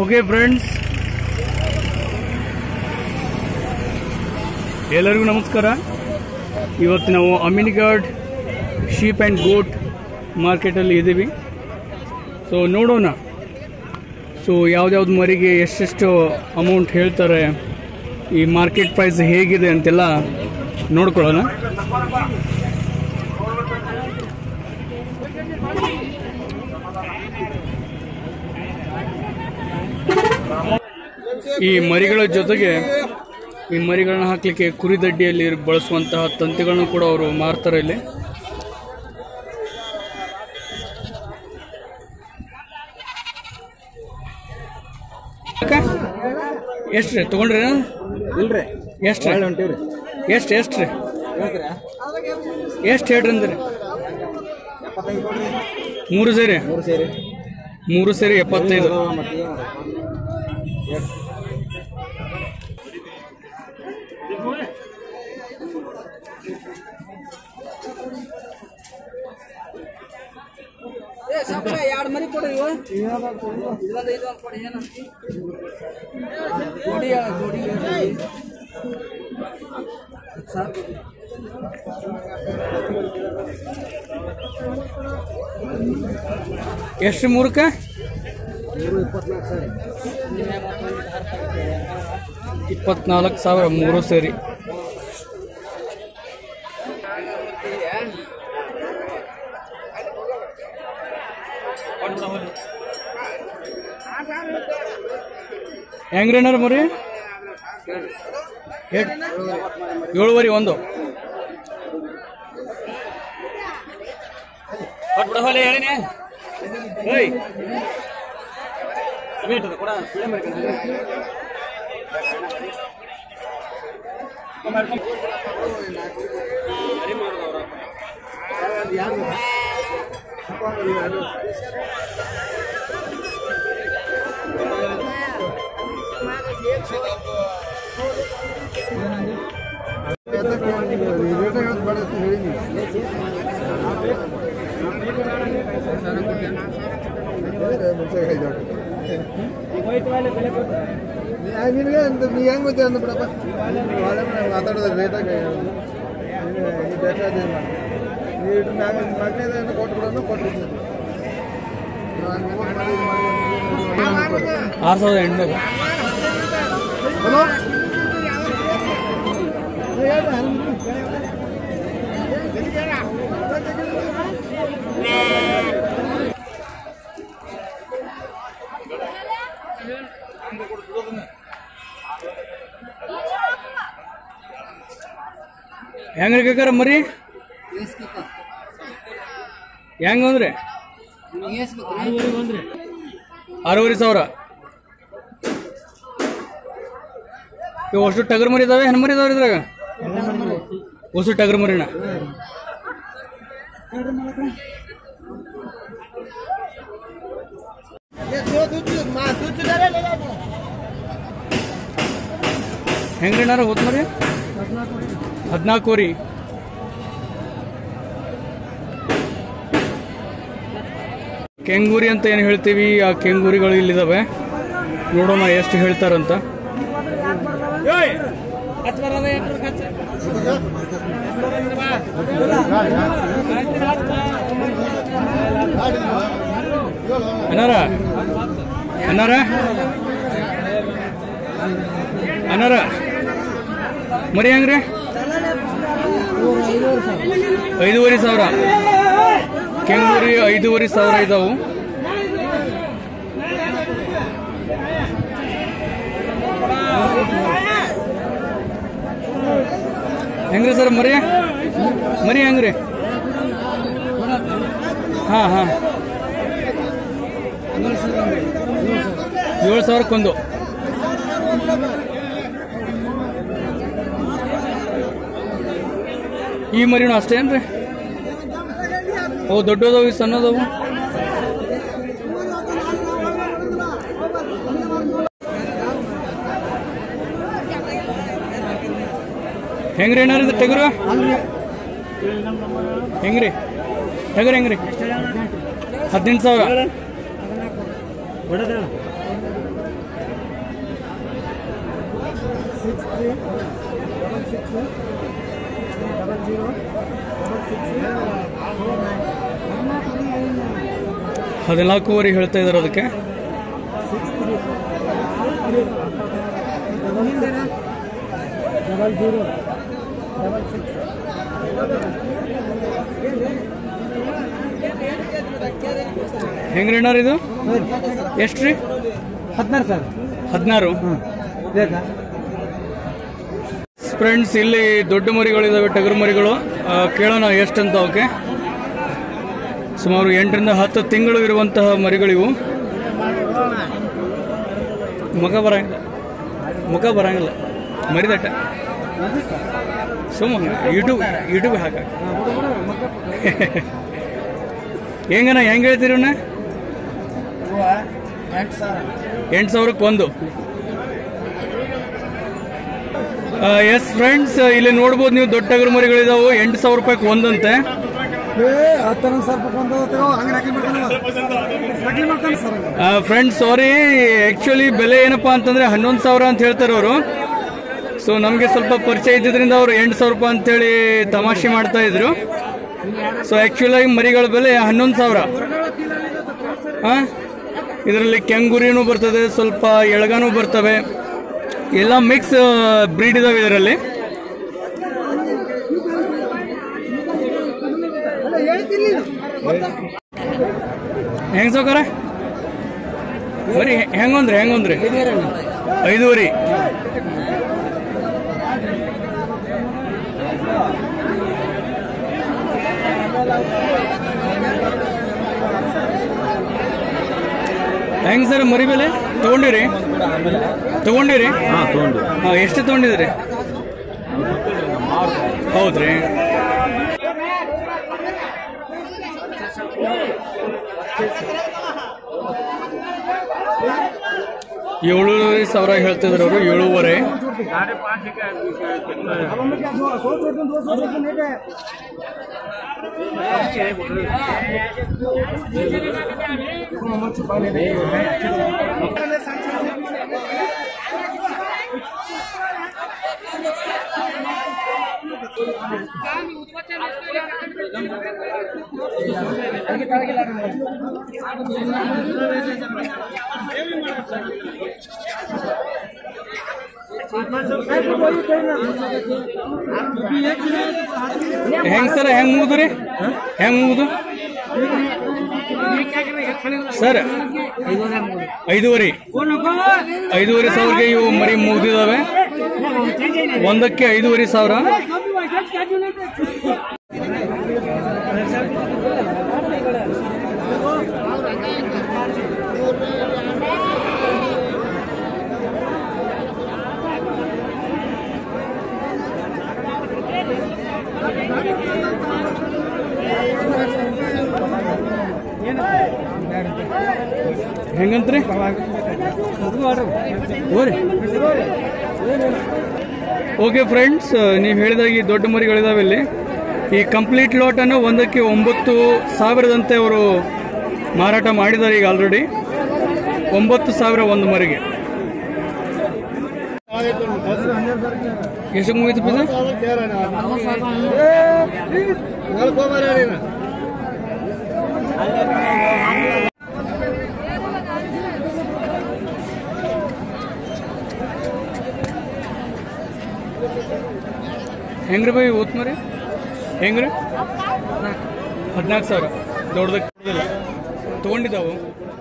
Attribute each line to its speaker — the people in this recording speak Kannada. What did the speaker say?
Speaker 1: ಓಕೆ ಫ್ರೆಂಡ್ಸ್ ಎಲ್ಲರಿಗೂ ನಮಸ್ಕಾರ ಇವತ್ತು ನಾವು ಅಮಿನಿಗಾರ್ಡ್ ಶೀಪ್ ಆ್ಯಂಡ್ ಗೋಟ್ ಮಾರ್ಕೆಟಲ್ಲಿ ಇದ್ದೀವಿ ಸೊ ನೋಡೋಣ ಸೊ ಯಾವ್ದ್ಯಾವ್ದು ಮರಿಗೆ ಎಷ್ಟೆಷ್ಟು ಅಮೌಂಟ್ ಹೇಳ್ತಾರೆ ಈ ಮಾರ್ಕೆಟ್ ಪ್ರೈಸ್ ಹೇಗಿದೆ ಅಂತೆಲ್ಲ ನೋಡ್ಕೊಳ್ಳೋಣ ಈ ಮರಿಗಳ ಜೊತೆಗೆ ಈ ಮರಿಗಳನ್ನ ಹಾಕ್ಲಿಕ್ಕೆ ಕುರಿದಡ್ಡಿಯಲ್ಲಿ ಬಳಸುವಂತಹ ತಂತಿಗಳನ್ನು ಕೂಡ ಅವರು ಮಾರ್ತಾರೆ ಇಲ್ಲಿ ಅಕ್ಕ, ಎಷ್ಟ್ರಿ ತಗೊಂಡ್ರಿ
Speaker 2: ಇಲ್ರಿ
Speaker 1: ಎಷ್ಟ್ರಿ
Speaker 2: ಒಳ್ಳೆ ಹೊಂಟಿವ್ರಿ
Speaker 1: ಎಷ್ಟು ಎಷ್ಟ್ರಿ
Speaker 2: ಹೇಳ್ತೀರಾ
Speaker 1: ಎಷ್ಟು ಹೇಳ್ರಿ ಅಂದ್ರಿ
Speaker 2: ಎಪ್ಪತ್ತೈದು ಕೊಡ್ರಿ
Speaker 1: ಮೂರು ಸೇರಿ
Speaker 2: ಮೂರು ಸೇರಿ
Speaker 1: ಮೂರು ಸೇರಿ ಎಪ್ಪತ್ತೈದು
Speaker 2: ಅದಾವ ಮತ್ತೆ ಏನು ಮಾಡೋದು? ಹೇಳ್.
Speaker 3: ಎರಡು ಮರಿ ಕೊಡ್ರಿ ಇವು ಇದೊಂದು ಇದೊಂದು ಕೊಡಿ ಏನಂತ ಜೋಡಿ ಜೋಡಿ ಸರ್
Speaker 1: ಎಷ್ಟು ಮೂರಕ್ಕೆ
Speaker 2: ನೂರು ಇಪ್ಪತ್ನಾಲ್ಕು ಸರ್
Speaker 1: ಇಪ್ಪತ್ನಾಲ್ಕು ಸಾವಿರ ಮೂರು ಸೇರಿ ಹೆಂಗ್ರಿ ಏನಾರ ಮರಿ ಎಷ್ಟ್? ಏಳುವರೆ ಒಂದು ಏಯ್
Speaker 2: ನಿನಗೆ ಅಂತ ನೀ ಹೆಂಗ್ ಗೊತ್ತಿ ಅಂದ ಬಿಡಪ್ಪ ಒಳ್ಳೆ ಮಾತಾಡೋದು ರೇಟಾಗಿ ನೀ ಬೇಕಾದ ನೀ ಇಟ್ಟು ಮ್ಯಾಗ ನಾಲ್ಕೈದು ಕೊಟ್ಟು ಬಿಡೋನು ಕೊಟ್ಟು
Speaker 1: ಆರು ಸಾವಿರದ ಎಂಟುನೂರು
Speaker 2: ಹಲೋ
Speaker 1: ಹೆಂಗ್ರಿ ಕಾಕಾರ ಮರಿ ಹೆಂಗ್ ಅಂದ್ರೆ ಆರೂವರೆ ಸಾವಿರ ಇವು ಅಷ್ಟು ಟಗರ್ ಮರಿ ಇದಾವೆ ಹೆಣ್ಣು ಮರಿ ಇದಾವ್ರಿ ಇದ್ರಾಗ ಹೊಸ ಟಗರ್ ಮರಿನ ಹೆಂಗ್ರಿ ಏನಾರ ಹೋತ್ ಮರಿ ಹದಿನಾಲ್ಕೂವರೆ ಕೆಂಗೂರಿ ಅಂತ ಏನು ಹೇಳ್ತೀವಿ ಆ ಕೆಂಗೂರಿಗಳು ಇಲ್ಲಿದಾವೆ ನೋಡೋಣ ಎಷ್ಟು ಹೇಳ್ತಾರಂತ ಅನಾರ ಅನಾರ ಅನಾರ ಮರಿ ಹೆಂಗ್ರಿ ಐದೂವರೆ ಸಾವಿರ ಕೆಂಗೂರಿ ಐದೂವರೆ ಸಾವಿರ ಇದಾವು ಹೆಂಗ್ರಿ ಸರ್ ಮರಿ ಮರಿ ಹೆಂಗ್ರಿ ಹಾ ಹಾ ಏಳು ಸಾವಿರಕ್ಕೊಂದು ಈ ಮರಿನೂ ಅಷ್ಟೇನ್ರಿ ಅವು ದೊಡ್ಡದವು ಈ ಸಣ್ಣದವು ಹೆಂಗ್ರಿ ಏನಾರ ಟಗರು ಹೆಂಗ್ರಿ ಟಗರ್ ಹೆಂಗ್ರಿ ಹದಿನೆಂಟು ಸಾವಿರ
Speaker 2: six three double six double zero double six four nine
Speaker 1: ಹದಿನಾಲ್ಕೂವರೆ ಹೇಳ್ತಾ ಇದ್ದಾರೆ ಅದಕ್ಕೆ
Speaker 2: six three three double double zero double six
Speaker 1: ಹೆಂಗ್ರಿ ಅಣ್ಣಾರ್ ಇದು ಎಷ್ಟು ರೀ
Speaker 2: ಹದಿನಾರು ಸರ್
Speaker 1: ಹದಿನಾರು
Speaker 2: ಹ್ಞೂ ಬೇಕಾ
Speaker 1: ಫ್ರೆಂಡ್ಸ್ ಇಲ್ಲಿ ದೊಡ್ಡ ಮರಿಗಳಿದಾವೆ ಟಗರು ಮರಿಗಳು ಆ, ಕೇಳೋಣ ಎಷ್ಟಂತ ಅವಕ್ಕೆ ಸುಮಾರು ಎಂಟರಿಂದ ಹತ್ತು ತಿಂಗಳು ಇರುವಂತಹ ಮರಿಗಳಿವು ಮುಖ ಬರಂಗಿಲ್ಲ ಮುಖ ಬರಂಗಿಲ್ಲ ಮರಿದಟ್ಟ ಸುಮ್ಮ ಯೂಟ್ಯೂಬ್ ಯೂಟ್ಯೂಬ್ ಹಾಕ ಹೆಂಗನ ಹೆಂಗ್ ಹೇಳ್ತೀರಿ ಇವನ್ನ
Speaker 2: ಎಂಟು ಸಾವಿರ
Speaker 1: ಎಂಟು ಸಾವಿರಕ್ಕೆ ಒಂದು ಎಸ್ ಫ್ರೆಂಡ್ಸ್ ಇಲ್ಲಿ ನೋಡ್ಬೋದು ನೀವು ದೊಡ್ಡ ಟಗರು ಮರಿಗಳಿದಾವು ಎಂಟು ಸಾವಿರ ರೂಪಾಯಿಗೆ ಒಂದಂತೆ
Speaker 2: ಏ ಹತ್ತೊಂದು ಸಾವಿರ ರೂಪಾಯಿ ಒಂದು ತಗೋ ಹಂಗೆ ನಕಲಿ ಮಾಡ್ತಾನೆ ನಕಲಿ ಮಾಡ್ತಾನೆ ಸರ್ ಹಂಗೆ
Speaker 1: ಫ್ರೆಂಡ್ಸ್ ಸಾರಿ ಆಕ್ಚುಲಿ ಬೆಲೆ ಏನಪ್ಪಾ ಅಂತಂದ್ರೆ ಹನ್ನೊಂದು ಸಾವಿರ ಅಂತ ಹೇಳ್ತಾರೆ ಅವರು ಸೊ ನಮಗೆ ಸ್ವಲ್ಪ ಪರಿಚಯ ಇದ್ದಿದ್ರಿಂದ ಅವರು ಎಂಟು ಸಾವಿರ ರೂಪಾಯಿ ಅಂತೇಳಿ ತಮಾಷೆ ಮಾಡ್ತಾ ಇದ್ರು ಸೊ ಆಕ್ಚುಲ್ ಆಗಿ ಮರಿಗಳ ಬೆಲೆ ಹನ್ನೊಂದು ಸಾವಿರ ಹಾ ಇದರಲ್ಲಿ ಕೆಂಗುರಿನೂ ಬರ್ತದೆ ಸ್ವಲ್ಪ ಎಳಗಾನೂ ಬರ್ತವೆ ಎಲ್ಲ ಮಿಕ್ಸ್ ಬ್ರೀಡ್ ಇದಾವೆ ಇದರಲ್ಲಿ ಹೆಂಗ್ ಸೌಕರ ಬರೀ ಹೆಂಗೊಂದ್ರಿ ಹೆಂಗೊಂದ್ರಿ ಐದೂವರೆ ಹೆಂಗ್ ಸರ್ ಮರಿ ಬೆಲೆ ತಗೊಂಡಿರಿ ತಗೊಂಡಿರಿ ಹಾ ಎಷ್ಟು ತಗೊಂಡಿದ್ರಿ ಹೌದ್ರಿ ಏಳೂವರೆ ಸಾವಿರ ಹೇಳ್ತಿದ್ರು ಅವರು ಏಳೂವರೆ ಹೆಂಗ್ ಸರ್ ಹೆಂಗ್ ಮುಗಿದ್ರಿ ಹೆಂಗ್ ಮುಗಿದು ಸರ್ ಐದೂವರೆ ಐದೂವರೆ ಸಾವಿರಗೆ ಇವು ಮರಿ ಮುಗಿದಿದಾವೆ ಒಂದಕ್ಕೆ ಐದೂವರೆ ಸಾವಿರ ಹೆಂಗಂತ್ರಿ ಓರಿ ಓಕೆ ಫ್ರೆಂಡ್ಸ್ ನೀವು ಹೇಳಿದಾಗ ಈ ದೊಡ್ಡ ಮರಿಗಳಿದಾವೆ ಇಲ್ಲಿ ಈ ಕಂಪ್ಲೀಟ್ ಲಾಟನ್ನು ಒಂದಕ್ಕೆ ಒಂಬತ್ತು ಸಾವಿರದಂತೆ ಅವರು ಮಾರಾಟ ಮಾಡಿದ್ದಾರೆ ಈಗ ಆಲ್ರೆಡಿ ಒಂಬತ್ತು ಸಾವಿರ ಒಂದು ಮರಿಗೆ ಎಷ್ಟು ಮುಗಿತು ಪಿಸ ಹೆಂಗ್ರಿ ಬೈ ಓತ್ ಮರಿ ಹೆಂಗ್ರಿ ಹದಿನಾಲ್ಕು ಸಾವಿರ ದೊಡ್ಡದಕ್ಕೆ ತಗೊಂಡಿದ್ದಾವು